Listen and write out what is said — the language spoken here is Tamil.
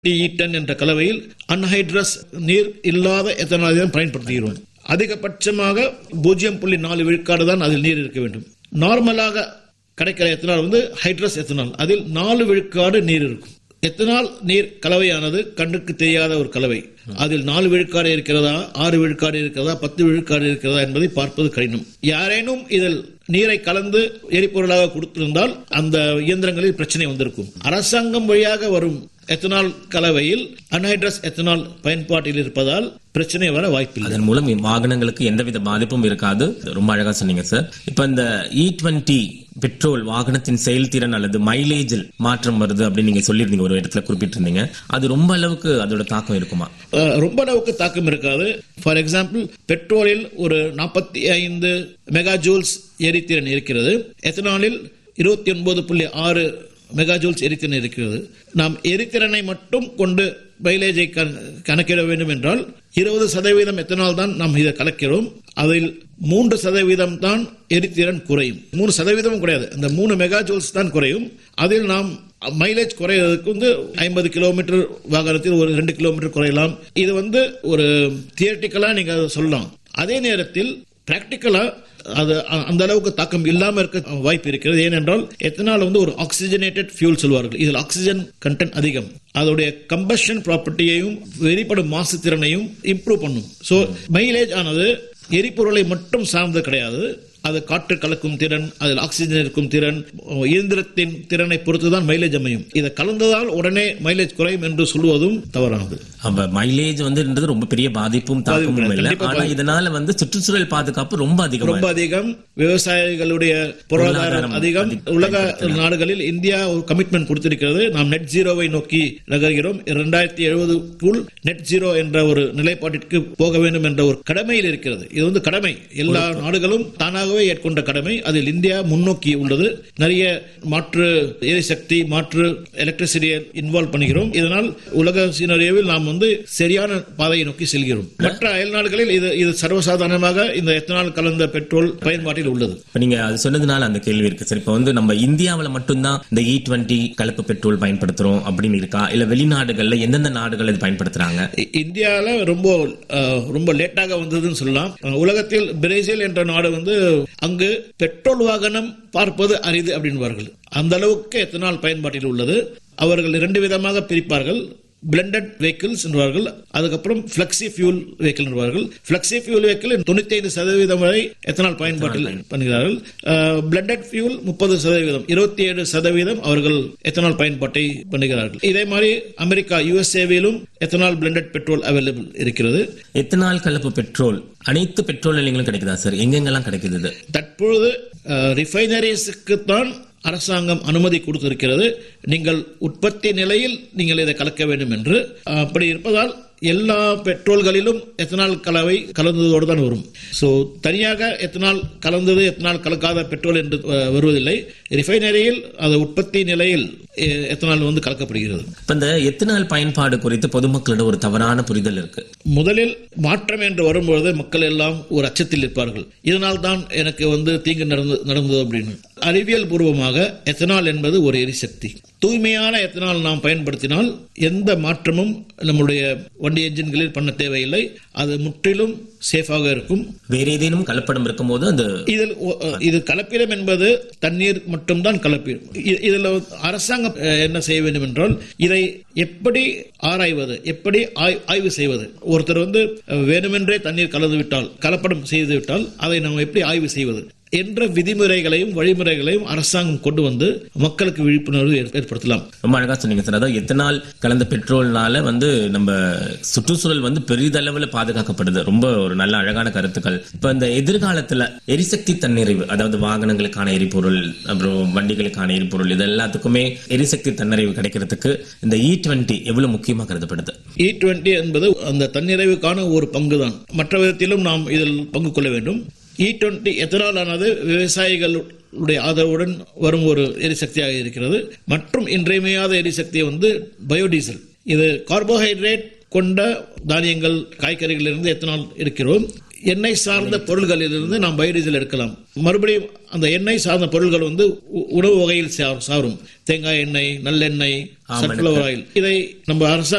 ஈட்டன் என்ற கலவையில் அன்ஹைட்ரஸ் நீர் இல்லாத எத்தனாலை தான் பயன்படுத்துகிறோம் அதிகபட்சமாக பூஜ்ஜியம் புள்ளி நாலு விழுக்காடு தான் அதில் நீர் இருக்க வேண்டும் நார்மலாக கிடைக்கிற எத்தனால் வந்து ஹைட்ரஸ் எத்தனால் அதில் நாலு விழுக்காடு நீர் இருக்கும் எத்தனால் நீர் கலவையானது கண்ணுக்கு தெரியாத ஒரு கலவை அதில் நாலு விழுக்காடு இருக்கிறதா ஆறு விழுக்காடு இருக்கிறதா பத்து விழுக்காடு இருக்கிறதா என்பதை பார்ப்பது கடினம் யாரேனும் இதில் நீரை கலந்து எரிபொருளாக கொடுத்திருந்தால் அந்த இயந்திரங்களில் பிரச்சனை வந்திருக்கும் அரசாங்கம் வழியாக வரும் எத்தனால் கலவையில் அன்ஹைட்ரஸ் எத்தனால் பயன்பாட்டில் இருப்பதால் பிரச்சனை வர வாய்ப்பில்லை அதன் மூலம் வாகனங்களுக்கு எந்தவித பாதிப்பும் இருக்காது ரொம்ப அழகா சொன்னீங்க சார் இப்ப இந்த இ டுவெண்ட்டி பெட்ரோல் வாகனத்தின் செயல்திறன் அல்லது மைலேஜில் மாற்றம் வருது அப்படின்னு நீங்க சொல்லியிருந்தீங்க ஒரு இடத்துல குறிப்பிட்டிருந்தீங்க அது ரொம்ப அளவுக்கு அதோட தாக்கம் இருக்குமா அஹ், ரொம்ப அளவுக்கு தாக்கம் இருக்காது ஃபார் எக்ஸாம்பிள் பெட்ரோலில் ஒரு நாற்பத்தி ஐந்து மெகா ஜூல்ஸ் எரித்திறன் இருக்கிறது எத்தனாலில் இருபத்தி ஒன்பது புள்ளி ஆறு மெகா ஜூல்ஸ் எரித்திறன் இருக்கிறது நாம் எரித்திறனை மட்டும் கொண்டு மைலேஜை கண- கணக்கிட வேண்டும் என்றால் இருபது சதவீதம் எத்தனால் தான் நாம் இதை கலக்கிறோம் அதில் மூன்று சதவீதம் தான் எரித்திறன் குறையும் மூணு சதவீதமும் குறையாது அந்த மூணு மெகா ஜூல்ஸ் தான் குறையும் அதில் நாம் மைலேஜ் குறையிறதுக்கு வந்து ஐம்பது கிலோமீட்டர் வாகனத்தில் ஒரு ரெண்டு கிலோமீட்டர் குறையலாம் இது வந்து ஒரு தியரட்டிக்கலா நீங்க அதை சொல்லலாம் அதே நேரத்தில் பிராக்டிக்கலா அது அ- அந்த அளவுக்கு தாக்கம் இல்லாம இருக்க வாய்ப்பு இருக்கிறது ஏனென்றால் எத்தனால் வந்து ஒரு ஆக்சிஜனேட்டட் ஃபியூல் சொல்வார்கள் இதில் ஆக்சிஜன் கண்டென்ட் அதிகம் அதோடைய கம்பஷன் ப்ராப்பர்ட்டியையும் வெளிப்படும் மாசு திறனையும் இம்ப்ரூவ் பண்ணும் ஸோ மைலேஜ் ஆனது எரிபொருளை மட்டும் சார்ந்து கிடையாது அது காற்று கலக்கும் திறன் அதில் ஆக்சிஜன் இருக்கும் திறன் இயந்திரத்தின் திறனை பொறுத்து தான் மைலேஜ் அமையும் இதை கலந்ததால் உடனே மைலேஜ் குறையும் என்று சொல்வதும் தவறானது அப்ப மைலேஜ் வந்து ரொம்ப பெரிய பாதிப்பும் தாக்கமும் இல்லை கண்டிப்பா ஆனா இதனால வந்து சுற்றுச்சூழல் பாதுகாப்பு ரொம்ப அதிகம் ரொம்ப அதிகம் விவசாயிகளுடைய பொருளாதாரம் அதிகம் உலக நாடுகளில் இந்தியா ஒரு கமிட்மெண்ட் கொடுத்திருக்கிறது நாம் நெட் ஜீரோவை நோக்கி நகர்கிறோம் இரண்டாயிரத்தி எழுபதுக்குள் நெட் ஜீரோ என்ற ஒரு நிலைப்பாட்டிற்கு போக வேண்டும் என்ற ஒரு கடமையில் இருக்கிறது இது வந்து கடமை எல்லா நாடுகளும் தானாகவே ஏற்கொண்ட கடமை அதில் இந்தியா முன்னோக்கி உள்ளது நிறைய மாற்று எரிசக்தி மாற்று எலக்ட்ரிசிட்டியை இன்வால்வ் பண்ணுகிறோம் இதனால் உலக சீனரியாவில் நாம் வந்து சரியான பாதையை நோக்கி செல்கிறோம் மற்ற அயல் நாடுகளில் இது இது சர்வசாதாரணமாக இந்த எத்தனால் கலந்த பெட்ரோல் பயன்பாட்டில் உள்ளது இப்ப நீங்க அது சொன்னதுனால அந்த கேள்வி இருக்கு சார் இப்ப வந்து நம்ம இந்தியாவுல மட்டும்தான் இந்த இ டுவெண்ட்டி கலப்பு பெட்ரோல் பயன்படுத்துறோம் அப்படின்னு இருக்கா இல்ல வெளிநாடுகள்ல எந்தெந்த நாடுகள் இது பயன்படுத்துறாங்க இ- இந்தியால ரொம்ப அஹ், ரொம்ப லேட்டாக வந்ததுன்னு சொல்லலாம் அஹ், உலகத்தில் பிரேசில் என்ற நாடு வந்து அங்கு பெட்ரோல் வாகனம் பார்ப்பது அரிது அப்படின்பார்கள் அந்த அளவுக்கு எத்தனால் பயன்பாட்டில் உள்ளது அவர்கள் இரண்டு விதமாக பிரிப்பார்கள் பிளண்டட் வெஹிக்கிள்ஸ் என்பார்கள் அதுக்கப்புறம் ஃபிளக்ஸி ஃபியூல் வெஹிக்கிள் என்பார்கள் ஃபிளக்ஸி ஃபியூல் வெஹிக்கிள் தொண்ணூத்தி ஐந்து சதவீதம் வரை எத்தனால் பயன்பாட்டில் பண்ணுகிறார்கள் பிளண்டட் ஃபியூல் முப்பது சதவீதம் இருபத்தி ஏழு சதவீதம் அவர்கள் எத்தனால் பயன்பாட்டை பண்ணுகிறார்கள் இதே மாதிரி அமெரிக்கா யுஎஸ்ஏவிலும் எத்தனால் பிளண்டட் பெட்ரோல் அவைலபிள் இருக்கிறது எத்தனால் கலப்பு பெட்ரோல் அனைத்து பெட்ரோல் நிலையங்களும் கிடைக்குதா சார் எங்கெங்கெல்லாம் கிடைக்குது இது தற்பொழுது ரிஃபைனரிஸுக்கு தான் அரசாங்கம் அனுமதி கொடுத்திருக்கிறது நீங்கள் உற்பத்தி நிலையில் நீங்கள் இதை கலக்க வேண்டும் என்று அப்படி இருப்பதால் எல்லா பெட்ரோல்களிலும் எத்தனால் கலவை கலந்ததோடு தான் வரும் ஸோ தனியாக எத்தனால் கலந்தது எத்தனால் கலக்காத பெட்ரோல் என்று அஹ், வருவதில்லை ரிஃபைனரியில் அது உற்பத்தி நிலையில் எ- எத்தனால் வந்து கலக்கப்படுகிறது இப்ப இந்த எத்தனால் பயன்பாடு குறித்து பொதுமக்களிடம் ஒரு தவறான புரிதல் இருக்கு முதலில் மாற்றம் என்று வரும்பொழுது மக்கள் எல்லாம் ஒரு அச்சத்தில் இருப்பார்கள் இதனால் தான் எனக்கு வந்து தீங்கு நடந்து நடந்தது அப்படின்னு அறிவியல் பூர்வமாக எத்தனால் என்பது ஒரு எரிசக்தி தூய்மையான எத்தனால் நாம் பயன்படுத்தினால் எந்த மாற்றமும் நம்முடைய வண்டி என்ஜின்களில் பண்ண தேவையில்லை அது முற்றிலும் சேஃபாக இருக்கும் வேற ஏதேனும் கலப்படம் இருக்கும்போது அந்த இதில் ஒ- இது கலப்பிடம் என்பது தண்ணீர் மட்டும்தான் கலப்பிடம் இ- இதில் அரசாங்கம் அஹ், என்ன செய்ய வேண்டும் என்றால் இதை எப்படி ஆராய்வது எப்படி ஆய்- ஆய்வு செய்வது ஒருத்தர் வந்து அஹ், வேணுமென்றே தண்ணீர் கலந்து விட்டால் கலப்படம் செய்து விட்டால் அதை நாம் எப்படி ஆய்வு செய்வது என்ற விதிமுறைகளையும் வழிமுறைகளையும் அரசாங்கம் கொண்டு வந்து மக்களுக்கு விழிப்புணர்வு ஏற்- ஏற்படுத்தலாம் ரொம்ப அழகா சொன்னீங்க சார் அதாவது எத்தனால் கலந்த பெட்ரோல்னால வந்து நம்ம சுற்றுச்சூழல் வந்து பெரிதளவுல பாதுகாக்கப்படுது ரொம்ப ஒரு நல்ல அழகான கருத்துக்கள் இப்ப இந்த எதிர்காலத்துல எரிசக்தி தன்னிறைவு அதாவது வாகனங்களுக்கான எரிபொருள் அப்புறம் வண்டிகளுக்கான எரிபொருள் இது எல்லாத்துக்குமே எரிசக்தி தன்னிறைவு கிடைக்கிறதுக்கு இந்த இ டுவெண்ட்டி எவ்வளவு முக்கியமா கருதப்படுது இ டுவெண்ட்டி என்பது அந்த தன்னிறைவுக்கான ஒரு பங்கு தான் மற்ற விதத்திலும் நாம் இதில் பங்கு கொள்ள வேண்டும் இ டுவெண்ட்டி எத்தனால் ஆனது விவசாயிகளுடைய ஆதரவுடன் வரும் ஒரு எரிசக்தியாக இருக்கிறது மற்றும் இன்றியமையாத எரிசக்தி வந்து பயோடீசல் இது கார்போஹைட்ரேட் கொண்ட தானியங்கள் காய்கறிகளிலிருந்து எத்தனால் இருக்கிறோம் எண்ணெய் சார்ந்த பொருள்களிலிருந்து நாம் பயோடீசல் எடுக்கலாம் மறுபடியும் அந்த எண்ணெய் சார்ந்த பொருள்கள் வந்து உ- உணவு வகையில் சா- சாரும் தேங்காய் எண்ணெய் நல்லெண்ணெய் சன்ஃபிளவர் ஆயில் இதை நம்ம அரசாங்கம்